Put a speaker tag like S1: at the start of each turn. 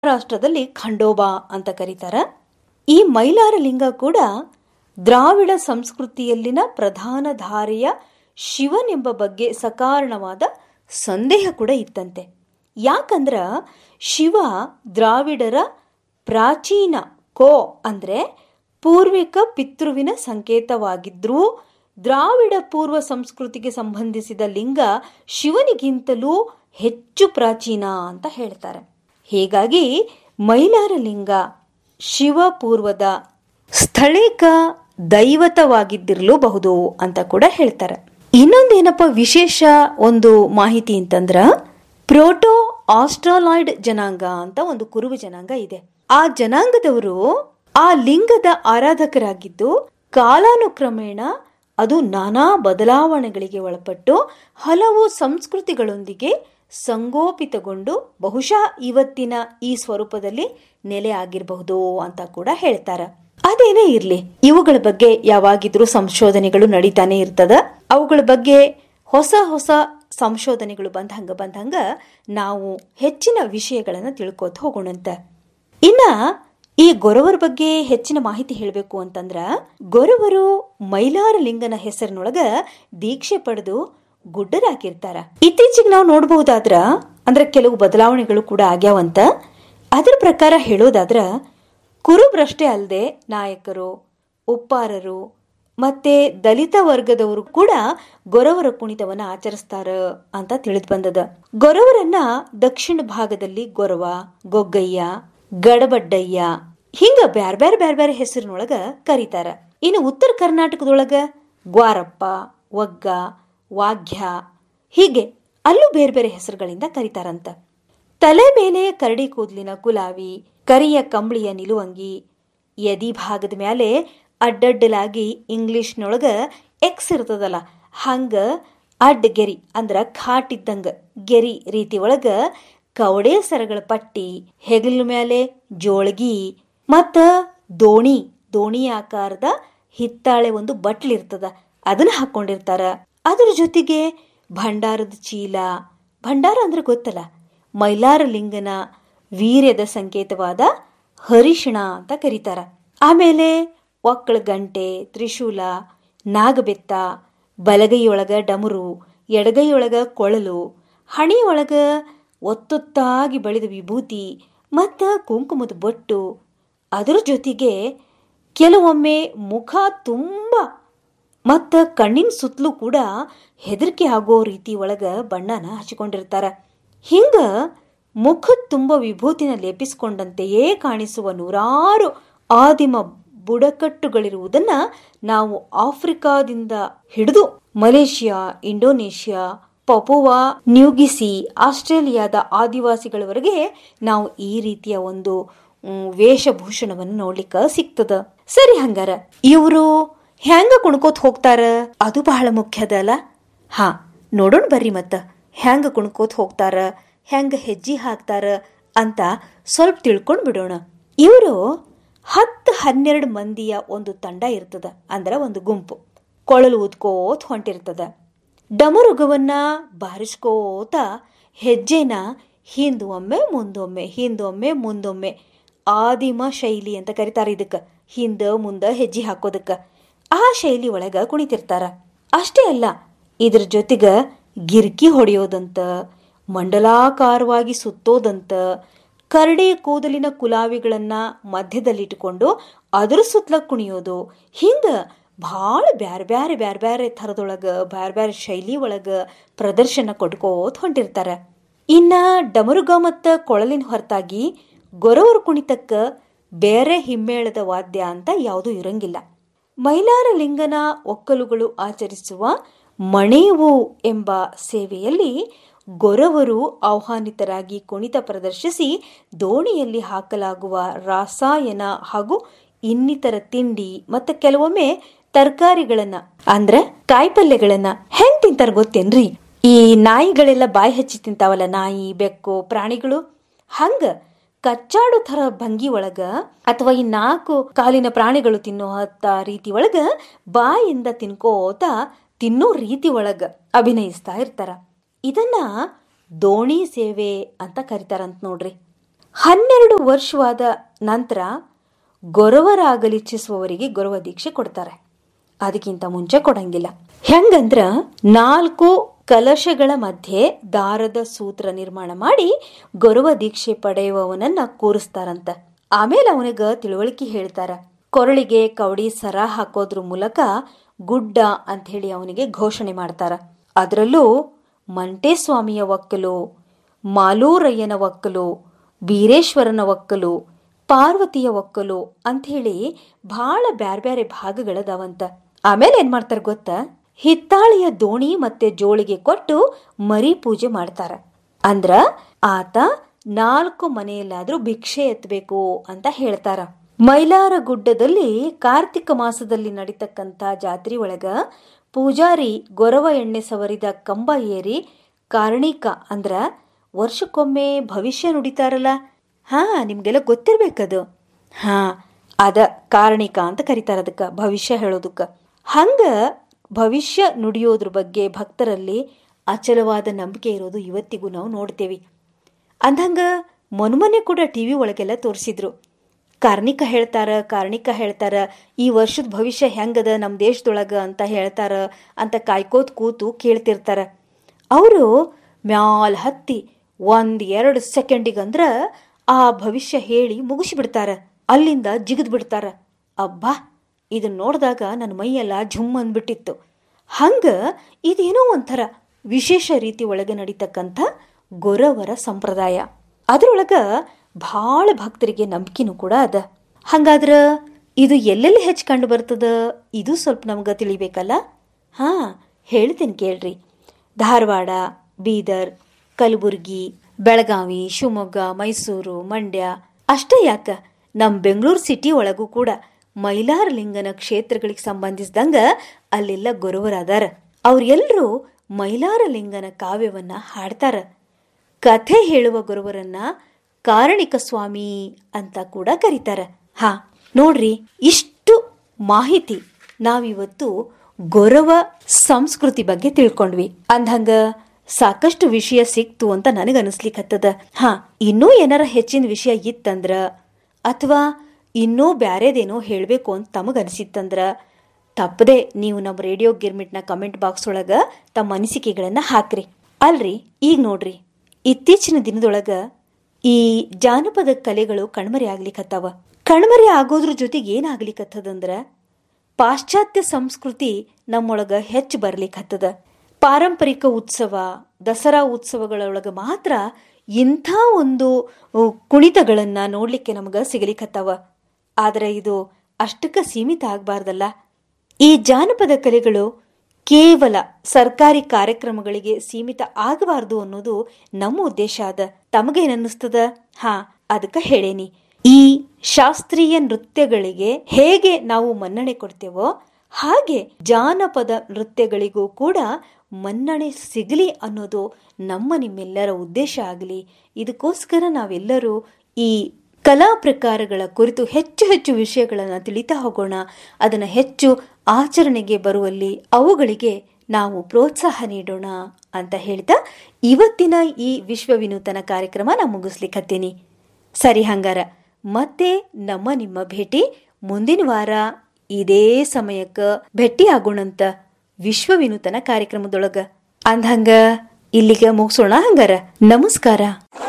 S1: ಮಹಾರಾಷ್ಟ್ರದಲ್ಲಿ ಖಂಡೋಬಾ ಅಂತ ಕರೀತಾರ ಈ ಮೈಲಾರ ಲಿಂಗ ಕೂಡ ದ್ರಾವಿಡ ಸಂಸ್ಕೃತಿಯಲ್ಲಿನ ಪ್ರಧಾನ ಧಾರೆಯ ಶಿವನೆಂಬ ಬಗ್ಗೆ ಸಕಾರಣವಾದ ಸಂದೇಹ ಕೂಡ ಇತ್ತಂತೆ ಯಾಕಂದ್ರ ಶಿವ ದ್ರಾವಿಡರ ಪ್ರಾಚೀನ ಕೋ ಅಂದ್ರೆ ಪೂರ್ವಿಕ ಪಿತೃವಿನ ಸಂಕೇತವಾಗಿದ್ರೂ ದ್ರಾವಿಡ ಪೂರ್ವ ಸಂಸ್ಕೃತಿಗೆ ಸಂಬಂಧಿಸಿದ ಲಿಂಗ ಶಿವನಿಗಿಂತಲೂ ಹೆಚ್ಚು ಪ್ರಾಚೀನ ಅಂತ ಹೇಳ್ತಾರೆ ಹೀಗಾಗಿ ಮೈಲಾರ ಲಿಂಗ ಶಿವ ಪೂರ್ವದ ಸ್ಥಳೀಕ ದೈವತವಾಗಿದ್ದಿರಲೂಬಹುದು ಅಂತ ಕೂಡ ಹೇಳ್ತಾರೆ ಇನ್ನೊಂದೇನಪ್ಪ ವಿಶೇಷ ಒಂದು ಮಾಹಿತಿ ಅಂತಂದ್ರ ಪ್ರೋಟೋ ಆಸ್ಟ್ರಾಲಾಯ್ಡ್ ಜನಾಂಗ ಅಂತ ಒಂದು ಕುರುಬ ಜನಾಂಗ ಇದೆ ಆ ಜನಾಂಗದವರು ಆ ಲಿಂಗದ ಆರಾಧಕರಾಗಿದ್ದು ಕಾಲಾನುಕ್ರಮೇಣ ಅದು ನಾನಾ ಬದಲಾವಣೆಗಳಿಗೆ ಒಳಪಟ್ಟು ಹಲವು ಸಂಸ್ಕೃತಿಗಳೊಂದಿಗೆ ಸಂಗೋಪಿತಗೊಂಡು ಬಹುಶಃ ಇವತ್ತಿನ ಈ ಸ್ವರೂಪದಲ್ಲಿ ನೆಲೆ ಆಗಿರಬಹುದು ಅಂತ ಕೂಡ ಹೇಳ್ತಾರ ಅದೇನೇ ಇರ್ಲಿ ಇವುಗಳ ಬಗ್ಗೆ ಯಾವಾಗಿದ್ರೂ ಸಂಶೋಧನೆಗಳು ನಡೀತಾನೆ ಇರ್ತದ ಅವುಗಳ ಬಗ್ಗೆ ಹೊಸ ಹೊಸ ಸಂಶೋಧನೆಗಳು ಬಂದಂಗ ಬಂದಂಗ ನಾವು ಹೆಚ್ಚಿನ ವಿಷಯಗಳನ್ನ ತಿಳ್ಕೋತ ಹೋಗೋಣಂತ ಇನ್ನ ಈ ಗೊರವರ ಬಗ್ಗೆ ಹೆಚ್ಚಿನ ಮಾಹಿತಿ ಹೇಳಬೇಕು ಅಂತಂದ್ರ ಗೊರವರು ಮೈಲಾರ ಲಿಂಗನ ಹೆಸರಿನೊಳಗ ದೀಕ್ಷೆ ಪಡೆದು ಗುಡ್ಡರಾಗಿರ್ತಾರ ಇತ್ತೀಚೆಗೆ ನಾವು ನೋಡಬಹುದಾದ್ರ ಅಂದ್ರೆ ಕೆಲವು ಬದಲಾವಣೆಗಳು ಕೂಡ ಆಗ್ಯಾವಂತ ಅದರ ಪ್ರಕಾರ ಹೇಳೋದಾದ್ರ ಕುರುಬ್ರಷ್ಟೇ ಅಲ್ಲದೆ ನಾಯಕರು ಉಪ್ಪಾರರು ಮತ್ತೆ ದಲಿತ ವರ್ಗದವರು ಕೂಡ ಗೊರವರ ಕುಣಿತವನ್ನ ಆಚರಿಸ್ತಾರ ಅಂತ ತಿಳಿದು ಬಂದದ ಗೊರವರನ್ನ ದಕ್ಷಿಣ ಭಾಗದಲ್ಲಿ ಗೊರವ ಗೊಗ್ಗಯ್ಯ ಗಡಬಡ್ಡಯ್ಯ ಹಿಂಗ ಬ್ಯಾರ್ ಬ್ಯಾರೆ ಬ್ಯಾರೆ ಬ್ಯಾರೆ ಹೆಸರಿನೊಳಗ ಕರೀತಾರ ಇನ್ನು ಉತ್ತರ ಕರ್ನಾಟಕದೊಳಗ ಗ್ವಾರಪ್ಪ ಒಗ್ಗ ವಾಗ್ಯ ಹೀಗೆ ಅಲ್ಲೂ ಬೇರೆ ಬೇರೆ ಹೆಸರುಗಳಿಂದ ಕರೀತಾರಂತ ತಲೆ ಮೇಲೆ ಕರಡಿ ಕೂದಲಿನ ಕುಲಾವಿ ಕರಿಯ ಕಂಬಳಿಯ ನಿಲುವಂಗಿ ಎದಿ ಭಾಗದ ಮೇಲೆ ಅಡ್ಡಡ್ಡಲಾಗಿ ಇಂಗ್ಲಿಷ್ನೊಳಗ ಎಕ್ಸ್ ಇರ್ತದಲ್ಲ ಹಂಗ ಅಡ್ಡ ಗೆರಿ ಅಂದ್ರ ಖಾಟ್ ಇದ್ದಂಗ ಗೆರಿ ರೀತಿ ಒಳಗ ಕವಡೆ ಸರಗಳ ಪಟ್ಟಿ ಹೆಗಲ ಮೇಲೆ ಜೋಳಗಿ ಮತ್ತ ದೋಣಿ ದೋಣಿ ಆಕಾರದ ಹಿತ್ತಾಳೆ ಒಂದು ಬಟ್ಲಿರ್ತದ ಅದನ್ನ ಹಾಕೊಂಡಿರ್ತಾರ ಅದ್ರ ಜೊತೆಗೆ ಭಂಡಾರದ ಚೀಲ ಭಂಡಾರ ಅಂದ್ರೆ ಗೊತ್ತಲ್ಲ ಮೈಲಾರ ಲಿಂಗನ ವೀರ್ಯದ ಸಂಕೇತವಾದ ಹರಿಶಿಣ ಅಂತ ಕರೀತಾರ ಆಮೇಲೆ ಒಕ್ಕಳ ಗಂಟೆ ತ್ರಿಶೂಲ ನಾಗಬೆತ್ತ ಬಲಗೈಯೊಳಗ ಡಮರು ಎಡಗೈಯೊಳಗ ಕೊಳಲು ಹಣಿಯೊಳಗ ಒತ್ತೊತ್ತಾಗಿ ಬೆಳೆದ ವಿಭೂತಿ ಮತ್ತು ಕುಂಕುಮದ ಬೊಟ್ಟು ಅದರ ಜೊತೆಗೆ ಕೆಲವೊಮ್ಮೆ ಮುಖ ತುಂಬ ಮತ್ತು ಕಣ್ಣಿನ ಸುತ್ತಲೂ ಕೂಡ ಹೆದರಿಕೆ ಆಗೋ ರೀತಿ ಒಳಗ ಬಣ್ಣನ ಹಚ್ಚಿಕೊಂಡಿರ್ತಾರ ಹಿಂಗ ಮುಖದ ತುಂಬ ವಿಭೂತಿನ ಲೇಪಿಸಿಕೊಂಡಂತೆಯೇ ಕಾಣಿಸುವ ನೂರಾರು ಆದಿಮ ಬುಡಕಟ್ಟುಗಳಿರುವುದನ್ನ ನಾವು ಆಫ್ರಿಕಾದಿಂದ ಹಿಡಿದು ಮಲೇಷಿಯಾ ಇಂಡೋನೇಷ್ಯಾ ಪಪುವಾ ನ್ಯೂಗಿಸಿ ಆಸ್ಟ್ರೇಲಿಯಾದ ಆದಿವಾಸಿಗಳವರೆಗೆ ನಾವು ಈ ರೀತಿಯ ಒಂದು ವೇಷಭೂಷಣವನ್ನು ನೋಡ್ಲಿಕ್ಕ ಸಿಗ್ತದ ಸರಿ ಹಂಗಾರ ಇವರು ಹೆಂಗ ಕುಣ್ಕೋತ್ ಹೋಗ್ತಾರ ಅದು ಬಹಳ ಮುಖ್ಯ ಅದಲ್ಲ ಹಾ ನೋಡೋಣ ಬರ್ರಿ ಮತ್ತ ಹೆಂಗ ಕುಣ್ಕೋತ್ ಹೋಗ್ತಾರ ಹೆಂಗ ಹೆಜ್ಜೆ ಹಾಕ್ತಾರ ಅಂತ ಸ್ವಲ್ಪ ತಿಳ್ಕೊಂಡ್ ಬಿಡೋಣ ಇವರು ಹತ್ತು ಹನ್ನೆರಡು ಮಂದಿಯ ಒಂದು ತಂಡ ಇರ್ತದ ಅಂದ್ರ ಒಂದು ಗುಂಪು ಕೊಳಲು ಊದ್ಕೋತ್ ಹೊಂಟಿರ್ತದ ಡಮರುಗವನ್ನ ಬಾರಿಸ್ಕೋತ ಹೆಜ್ಜೆನ ಹಿಂದೊಮ್ಮೆ ಮುಂದೊಮ್ಮೆ ಹಿಂದೊಮ್ಮೆ ಮುಂದೊಮ್ಮೆ ಆದಿಮ ಶೈಲಿ ಅಂತ ಕರಿತಾರೆ ಇದಕ್ಕೆ ಹಿಂದ ಮುಂದ ಹೆಜ್ಜೆ ಹಾಕೋದಕ್ಕ ಆ ಶೈಲಿ ಒಳಗ ಕುಣಿತಿರ್ತಾರ ಅಷ್ಟೇ ಅಲ್ಲ ಇದ್ರ ಜೊತೆಗ ಗಿರ್ಕಿ ಹೊಡೆಯೋದಂತ ಮಂಡಲಾಕಾರವಾಗಿ ಸುತ್ತೋದಂತ ಕರಡಿ ಕೂದಲಿನ ಕುಲಾವಿಗಳನ್ನ ಮಧ್ಯದಲ್ಲಿಟ್ಟುಕೊಂಡು ಅದ್ರ ಸುತ್ತಲ ಕುಣಿಯೋದು ಹಿಂಗ ಭಾಳ ಬ್ಯಾರೆ ಬ್ಯಾರೆ ಬ್ಯಾರೆ ಬ್ಯಾರೆ ಥರದೊಳಗ ಬ್ಯಾರೆ ಬ್ಯಾರೆ ಶೈಲಿ ಒಳಗ ಪ್ರದರ್ಶನ ಕೊಟ್ಕೋತ ಹೊಂಟಿರ್ತಾರ ಇನ್ನ ಡಮರುಗ ಮತ್ತ ಕೊಳಲಿನ ಹೊರತಾಗಿ ಗೊರವರ ಕುಣಿತಕ್ಕ ಬೇರೆ ಹಿಮ್ಮೇಳದ ವಾದ್ಯ ಅಂತ ಯಾವುದೂ ಇರಂಗಿಲ್ಲ ಮೈಲಾರ ಲಿಂಗನ ಒಕ್ಕಲುಗಳು ಆಚರಿಸುವ ಮಣೇವು ಎಂಬ ಸೇವೆಯಲ್ಲಿ ಗೊರವರು ಆಹ್ವಾನಿತರಾಗಿ ಕುಣಿತ ಪ್ರದರ್ಶಿಸಿ ದೋಣಿಯಲ್ಲಿ ಹಾಕಲಾಗುವ ರಾಸಾಯನ ಹಾಗೂ ಇನ್ನಿತರ ತಿಂಡಿ ಮತ್ತೆ ಕೆಲವೊಮ್ಮೆ ತರಕಾರಿಗಳನ್ನ ಅಂದ್ರ ಕಾಯಿಪಲ್ಯಗಳನ್ನ ಹೆಂಗ್ ತಿಂತಾರ ಗೊತ್ತೇನ್ರಿ ಈ ನಾಯಿಗಳೆಲ್ಲ ಬಾಯಿ ಹಚ್ಚಿ ತಿಂತಾವಲ್ಲ ನಾಯಿ ಬೆಕ್ಕು ಪ್ರಾಣಿಗಳು ಹಂಗ ಕಚ್ಚಾಡು ಥರ ಭಂಗಿ ಒಳಗ ಅಥವಾ ಈ ನಾಲ್ಕು ಕಾಲಿನ ಪ್ರಾಣಿಗಳು ತಿನ್ನೋ ಹತ್ತ ರೀತಿ ಒಳಗ ಬಾಯಿಂದ ತಿನ್ಕೋತ ತಿನ್ನೋ ರೀತಿ ಒಳಗ ಅಭಿನಯಿಸ್ತಾ ಇರ್ತಾರ ಇದನ್ನ ದೋಣಿ ಸೇವೆ ಅಂತ ಕರಿತಾರಂತ ನೋಡ್ರಿ ಹನ್ನೆರಡು ವರ್ಷವಾದ ನಂತರ ಗೊರವರಾಗಲಿಚ್ಛಿಸುವವರಿಗೆ ಗೊರವ ದೀಕ್ಷೆ ಕೊಡ್ತಾರೆ ಅದಕ್ಕಿಂತ ಮುಂಚೆ ಕೊಡಂಗಿಲ್ಲ ಹೆಂಗಂದ್ರ ನಾಲ್ಕು ಕಲಶಗಳ ಮಧ್ಯೆ ದಾರದ ಸೂತ್ರ ನಿರ್ಮಾಣ ಮಾಡಿ ಗೊರವ ದೀಕ್ಷೆ ಪಡೆಯುವವನನ್ನ ಕೂರಿಸ್ತಾರಂತ ಆಮೇಲೆ ಅವನಿಗ ತಿಳುವಳಿಕೆ ಹೇಳ್ತಾರ ಕೊರಳಿಗೆ ಕವಡಿ ಸರ ಹಾಕೋದ್ರ ಮೂಲಕ ಗುಡ್ಡ ಅಂತ ಹೇಳಿ ಅವನಿಗೆ ಘೋಷಣೆ ಮಾಡ್ತಾರ ಅದರಲ್ಲೂ ಮಂಟೇಸ್ವಾಮಿಯ ಒಕ್ಕಲು ಮಾಲೂರಯ್ಯನ ಒಕ್ಕಲು ಬೀರೇಶ್ವರನ ಒಕ್ಕಲು ಪಾರ್ವತಿಯ ಒಕ್ಕಲು ಅಂಥೇಳಿ ಬಹಳ ಬ್ಯಾರೆ ಬ್ಯಾರೆ ಭಾಗಗಳದಾವಂತ ಆಮೇಲೆ ಏನ್ ಮಾಡ್ತಾರ ಗೊತ್ತಾ ಹಿತ್ತಾಳಿಯ ದೋಣಿ ಮತ್ತೆ ಜೋಳಿಗೆ ಕೊಟ್ಟು ಮರಿ ಪೂಜೆ ಮಾಡ್ತಾರ ಅಂದ್ರ ಆತ ನಾಲ್ಕು ಮನೆಯಲ್ಲಾದ್ರೂ ಭಿಕ್ಷೆ ಎತ್ತಬೇಕು ಅಂತ ಹೇಳ್ತಾರ ಮೈಲಾರ ಗುಡ್ಡದಲ್ಲಿ ಕಾರ್ತಿಕ ಮಾಸದಲ್ಲಿ ನಡೀತಕ್ಕಂಥ ಜಾತ್ರೆ ಒಳಗ ಪೂಜಾರಿ ಗೊರವ ಎಣ್ಣೆ ಸವರಿದ ಕಂಬ ಏರಿ ಕಾರ್ಣಿಕ ಅಂದ್ರ ವರ್ಷಕ್ಕೊಮ್ಮೆ ಭವಿಷ್ಯ ನುಡಿತಾರಲ್ಲ ಹಾ ನಿಮ್ಗೆಲ್ಲ ಗೊತ್ತಿರ್ಬೇಕದು ಹಾ ಅದ ಕಾರಣಿಕ ಅಂತ ಕರೀತಾರ ಅದಕ್ಕ ಭವಿಷ್ಯ ಹೇಳೋದಕ್ಕ ಹಂಗ ಭವಿಷ್ಯ ನುಡಿಯೋದ್ರ ಬಗ್ಗೆ ಭಕ್ತರಲ್ಲಿ ಅಚಲವಾದ ನಂಬಿಕೆ ಇರೋದು ಇವತ್ತಿಗೂ ನಾವು ನೋಡ್ತೇವಿ ಅಂದಂಗ ಮೊನ್ಮೊನ್ನೆ ಕೂಡ ಟಿವಿ ಒಳಗೆಲ್ಲ ತೋರಿಸಿದ್ರು ಕಾರ್ಣಿಕ ಹೇಳ್ತಾರ ಕಾರ್ಣಿಕ ಹೇಳ್ತಾರ ಈ ವರ್ಷದ ಭವಿಷ್ಯ ಹೆಂಗದ ನಮ್ಮ ದೇಶದೊಳಗ ಅಂತ ಹೇಳ್ತಾರ ಅಂತ ಕಾಯ್ಕೋತ್ ಕೂತು ಕೇಳ್ತಿರ್ತಾರ ಅವರು ಮ್ಯಾಲ್ ಹತ್ತಿ ಒಂದ್ ಎರಡು ಸೆಕೆಂಡಿಗಂದ್ರ ಆ ಭವಿಷ್ಯ ಹೇಳಿ ಮುಗಿಸಿಬಿಡ್ತಾರ ಅಲ್ಲಿಂದ ಜಿಗಿದ್ ಬಿಡ್ತಾರ ಅಬ್ಬಾ ಇದನ್ನ ನೋಡಿದಾಗ ನನ್ನ ಮೈಯೆಲ್ಲ ಝುಮ್ ಅಂದ್ಬಿಟ್ಟಿತ್ತು ಹಂಗ ಇದೇನೋ ಒಂಥರ ವಿಶೇಷ ರೀತಿ ಒಳಗೆ ನಡೀತಕ್ಕಂಥ ಗೊರವರ ಸಂಪ್ರದಾಯ ಅದ್ರೊಳಗ ಭಾಳ ಭಕ್ತರಿಗೆ ನಂಬಿಕೆನೂ ಕೂಡ ಅದ ಹಂಗಾದ್ರ ಇದು ಎಲ್ಲೆಲ್ಲಿ ಹೆಚ್ಚು ಕಂಡು ಬರ್ತದ ಇದು ಸ್ವಲ್ಪ ನಮ್ಗೆ ತಿಳಿಬೇಕಲ್ಲ ಹಾ ಹೇಳ್ತೀನಿ ಕೇಳ್ರಿ ಧಾರವಾಡ ಬೀದರ್ ಕಲಬುರ್ಗಿ ಬೆಳಗಾವಿ ಶಿವಮೊಗ್ಗ ಮೈಸೂರು ಮಂಡ್ಯ ಅಷ್ಟೇ ಯಾಕ ನಮ್ಮ ಬೆಂಗಳೂರು ಸಿಟಿ ಒಳಗೂ ಕೂಡ ಮೈಲಾರಲಿಂಗನ ಕ್ಷೇತ್ರಗಳಿಗೆ ಸಂಬಂಧಿಸಿದಂಗ ಅಲ್ಲೆಲ್ಲ ಗುರುವರಾದಾರ ಅವ್ರೆಲ್ಲರೂ ಮೈಲಾರಲಿಂಗನ ಕಾವ್ಯವನ್ನ ಹಾಡ್ತಾರ ಕಥೆ ಹೇಳುವ ಗುರುವರನ್ನ ಕಾರಣಿಕ ಸ್ವಾಮಿ ಅಂತ ಕೂಡ ಕರೀತಾರ ಹಾ ನೋಡ್ರಿ ಇಷ್ಟು ಮಾಹಿತಿ ನಾವಿವತ್ತು ಗೊರವ ಸಂಸ್ಕೃತಿ ಬಗ್ಗೆ ತಿಳ್ಕೊಂಡ್ವಿ ಅಂದಂಗ ಸಾಕಷ್ಟು ವಿಷಯ ಸಿಕ್ತು ಅಂತ ನನಗನ್ನಿಸ್ಲಿಕ್ಕತ್ತದ ಹಾ ಇನ್ನೂ ಏನಾರ ಹೆಚ್ಚಿನ ವಿಷಯ ಇತ್ತಂದ್ರ ಅಥವಾ ಇನ್ನೂ ಬ್ಯಾರೇದೇನೋ ಹೇಳಬೇಕು ಅಂತ ತಮಗನಿಸಿತ್ತಂದ್ರ ತಪ್ಪದೆ ನೀವು ನಮ್ಮ ರೇಡಿಯೋ ಗಿರ್ಮಿಟ್ನ ಕಮೆಂಟ್ ಬಾಕ್ಸ್ ಒಳಗ ತಮ್ಮ ಅನಿಸಿಕೆಗಳನ್ನ ಹಾಕ್ರಿ ಅಲ್ರಿ ಈಗ ನೋಡ್ರಿ ಇತ್ತೀಚಿನ ದಿನದೊಳಗ ಈ ಜಾನಪದ ಕಲೆಗಳು ಕಣ್ಮರೆ ಆಗ್ಲಿಕತ್ತಾವ ಕಣ್ಮರೆ ಆಗೋದ್ರ ಜೊತೆಗೆ ಏನಾಗ್ಲಿಕತ್ತದಂದ್ರ ಪಾಶ್ಚಾತ್ಯ ಸಂಸ್ಕೃತಿ ನಮ್ಮೊಳಗ ಹೆಚ್ಚು ಬರ್ಲಿಕತ್ತದ ಪಾರಂಪರಿಕ ಉತ್ಸವ ದಸರಾ ಉತ್ಸವಗಳೊಳಗ ಮಾತ್ರ ಇಂಥ ಒಂದು ಕುಣಿತಗಳನ್ನ ನೋಡ್ಲಿಕ್ಕೆ ನಮಗ ಸಿಗಲಿಕತ್ತಾವ ಆದ್ರೆ ಇದು ಅಷ್ಟಕ್ಕ ಸೀಮಿತ ಆಗ್ಬಾರ್ದಲ್ಲ ಈ ಜಾನಪದ ಕಲೆಗಳು ಕೇವಲ ಸರ್ಕಾರಿ ಕಾರ್ಯಕ್ರಮಗಳಿಗೆ ಸೀಮಿತ ಆಗಬಾರ್ದು ಅನ್ನೋದು ನಮ್ಮ ಉದ್ದೇಶ ಅದ ತಮಗೇನನ್ನಿಸ್ತದ ಹಾ ಅದಕ್ಕ ಹೇಳೇನಿ ಈ ಶಾಸ್ತ್ರೀಯ ನೃತ್ಯಗಳಿಗೆ ಹೇಗೆ ನಾವು ಮನ್ನಣೆ ಕೊಡ್ತೇವೋ ಹಾಗೆ ಜಾನಪದ ನೃತ್ಯಗಳಿಗೂ ಕೂಡ ಮನ್ನಣೆ ಸಿಗಲಿ ಅನ್ನೋದು ನಮ್ಮ ನಿಮ್ಮೆಲ್ಲರ ಉದ್ದೇಶ ಆಗಲಿ ಇದಕ್ಕೋಸ್ಕರ ನಾವೆಲ್ಲರೂ ಈ ಕಲಾ ಪ್ರಕಾರಗಳ ಕುರಿತು ಹೆಚ್ಚು ಹೆಚ್ಚು ವಿಷಯಗಳನ್ನು ತಿಳಿತಾ ಹೋಗೋಣ ಅದನ್ನು ಹೆಚ್ಚು ಆಚರಣೆಗೆ ಬರುವಲ್ಲಿ ಅವುಗಳಿಗೆ ನಾವು ಪ್ರೋತ್ಸಾಹ ನೀಡೋಣ ಅಂತ ಹೇಳ್ತಾ ಇವತ್ತಿನ ಈ ವಿಶ್ವ ವಿನೂತನ ಕಾರ್ಯಕ್ರಮ ನಾ ಮುಗಿಸ್ಲಿಕ್ಕತ್ತೀನಿ ಸರಿ ಹಂಗಾರ ಮತ್ತೆ ನಮ್ಮ ನಿಮ್ಮ ಭೇಟಿ ಮುಂದಿನ ವಾರ ಇದೇ ಸಮಯಕ್ಕ ಭೇಟಿ ಆಗೋಣಂತ ವಿಶ್ವ ವಿನೂತನ ಕಾರ್ಯಕ್ರಮದೊಳಗ ಅಂದ್ಹಂಗ ಇಲ್ಲಿಗ ಮುಗಿಸೋಣ ಹಂಗಾರ ನಮಸ್ಕಾರ